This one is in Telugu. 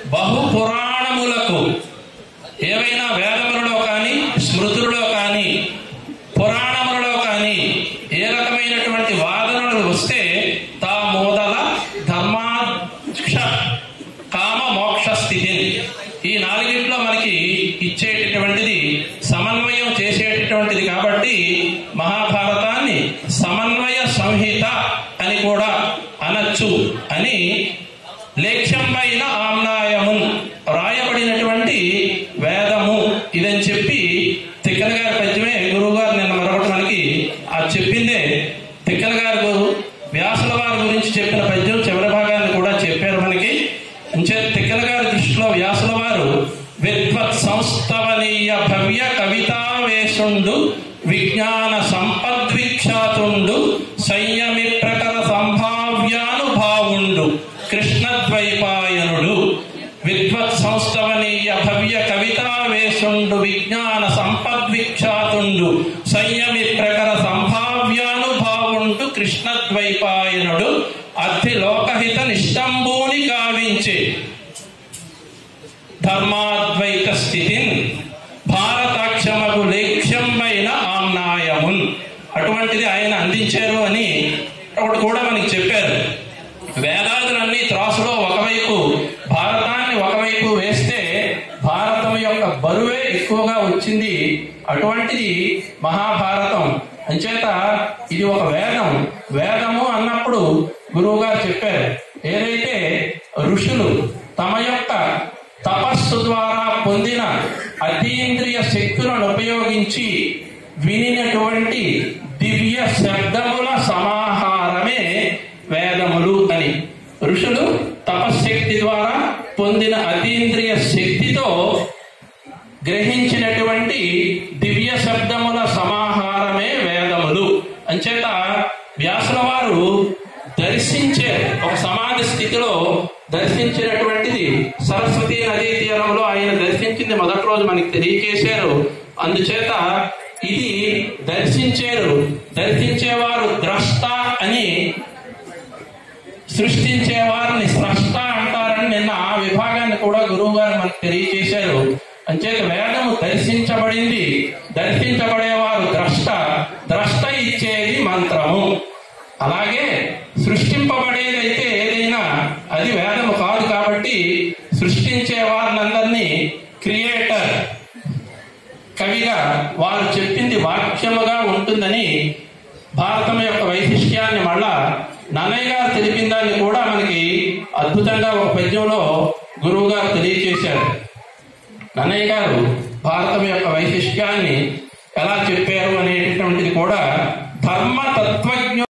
బహు పురాణములకు ఏవైనా వేదములలో కానీ స్మృతులలో కానీ పురాణములలో కానీ ఏ రకమైనటువంటి వాదనలు వస్తే తా మోదల ధర్మాక్ష కామ మోక్ష స్థితిని ఈ నాలుగింట్లో మనకి ఇచ్చేటటువంటిది సమన్వయం చేసేటటువంటిది కాబట్టి మహాభారతాన్ని సమన్వయ సంహిత అని కూడా అనొచ్చు అని లేఖ్యంపైన ఆమ్నాయము రాయబడినటువంటి వేదము ఇదని చెప్పి తిక్కన గారి పద్యమే గురువు గారు నిన్న మరొకటి మనకి ఆ చెప్పిందే తిక్కన గారు గురు- వ్యాసుల వారి గురించి చెప్పిన పద్యం చివరి భాగాన్ని కూడా చెప్పారు మనకి ఇంచే తిక్కన గారి దృష్టిలో వ్యాసుల వారు విద్వత్ సంస్థవనీయ భవ్య కవితావేశుండు విజ్ఞాన సంపద్విఖ్యాతుండు సంయమి ప్రకర సంభావ్యానుభావుండు కృష్ణద్వైపాయనుడు విద్వత్ సంస్థవనీయ భవ్య కవితావేశుండు విజ్ఞాన సంపద్విఖ్యాతుండు సంయమి ప్రకర సంభావ్యానుభావుండు కృష్ణద్వైపాయనుడు అతి లోకహిత నిష్టంబూని గావించే ధర్మాద్వైత స్థితిని భారతాక్షమకు లేఖ్యంబైన ఆమ్నాయమున్ అటువంటిది ఆయన అందించారు అని ఒకటి కూడా మనకి చెప్పారు వేదాదులన్నీ త్రాసులో ఒకవైపు భారతాన్ని ఒకవైపు వేస్తే భారతం యొక్క బరువే ఎక్కువగా వచ్చింది అటువంటిది మహాభారతం అంచేత ఇది ఒక వేదం వేదము అన్నప్పుడు గురువు గారు చెప్పారు ఏదైతే ఋషులు తమ యొక్క తపస్సు ద్వారా పొందిన అతీంద్రియ శక్తులను ఉపయోగించి వినినటువంటి దివ్య శబ్దముల సమాహారమే వేదములు అని ఋషులు తపశక్తి ద్వారా పొందిన అతీంద్రియ శక్తితో గ్రహించినటువంటి దివ్య శబ్దముల సమాహారమే వేదములు అంచేత వ్యాసుల వారు దర్శించే ఒక సమాధి స్థితిలో దర్శించినటువంటిది సరస్వతి నదీ తీరంలో ఆయన దర్శించింది మొదటి రోజు మనకి తెలియచేశారు అందుచేత ఇది దర్శించారు దర్శించేవారు ద్రష్ట అని సృష్టించే వారిని స్రష్ట అంటారని నిన్న ఆ విభాగాన్ని కూడా గురువు గారు మనకు తెలియచేశారు అంచేత వేదము దర్శించబడింది దర్శించబడేవారు ద్రష్ట ద్రష్ట ఇచ్చేది మంత్రము అలాగే సృష్టింపబడేదైతే ఏదైనా అది వేదము కాదు కాబట్టి సృష్టించే వారినందరినీ క్రియేటర్ కవిగా వారు చెప్పింది వాక్యముగా ఉంటుందని భారతం యొక్క వైశిష్ట్యాన్ని మళ్ళా నన్నయ్య గారు తెలిపిన దాన్ని కూడా మనకి అద్భుతంగా ఒక పద్యంలో గురువు గారు తెలియచేశారు నన్నయ్య గారు భారతం యొక్క వైశిష్ట్యాన్ని ఎలా చెప్పారు అనేటటువంటిది కూడా ధర్మ తత్వజ్ఞ